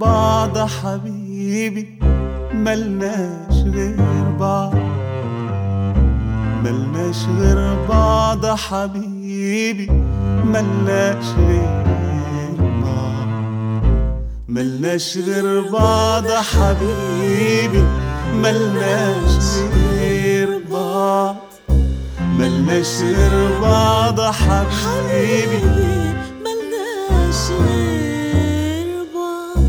بعض حبيبي ملناش غير بعض ملناش غير بعض حبيبي ملناش غير بعض ملناش غير بعض حبيبي ملناش غير بعض ملناش غير بعض حبيبي ملناش غير بعض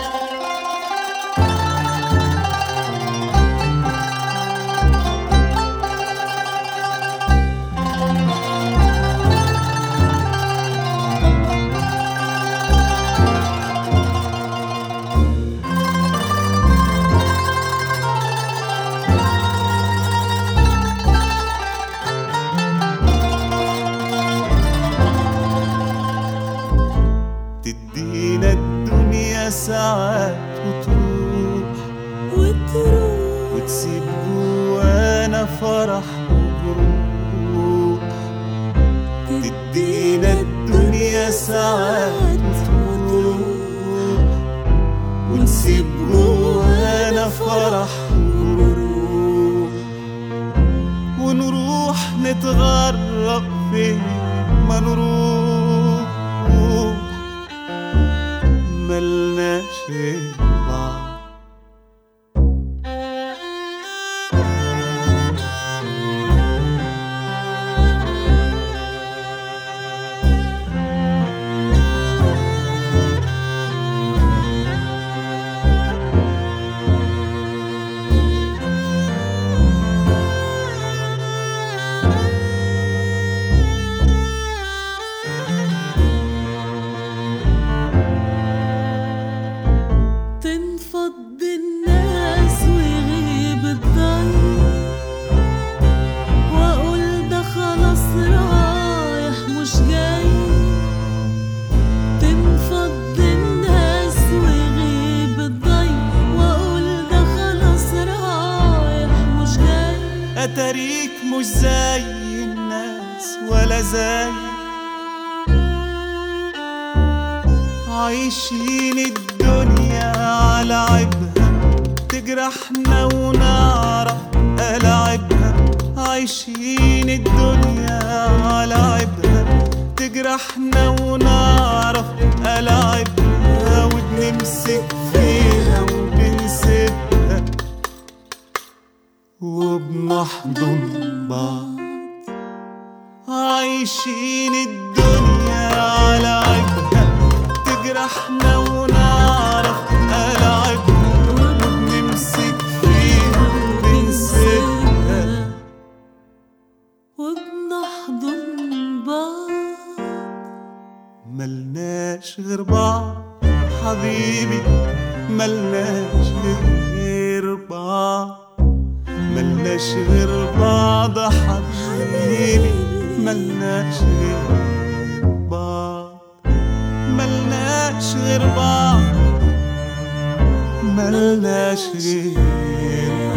تدينا الدنيا ساعات وتروح وتروح وتسيب جوانا فرح وجروح تدينا الدنيا ساعات وتروح وتسيب جوانا فرح وجروح ونروح نتغرق فين ما نروح ملناش غير بعض تنفض الناس ويغيب الضيف واقول ده خلاص رايح مش جاي تنفض الناس ويغيب الضيف واقول ده خلاص رايح مش جاي اتاريك مش زي الناس ولا زي عايشين الدنيا على عيبها تجرحنا ونعرف ألعبها عايشين الدنيا على عيبها تجرحنا ونعرف ألعبها وبنمسك فيها وبنسيبها وبنحضن بعض عايشين الدنيا على عيبها تجرحنا ونعرف ألعبها وبنمسك فيها وبنسيبها وبنحضن بعض ملناش غير بعض حبيبي ملناش غير بعض ملناش غير بعض حبيبي ملناش غير بعض ملناش غير بعض ملناش غير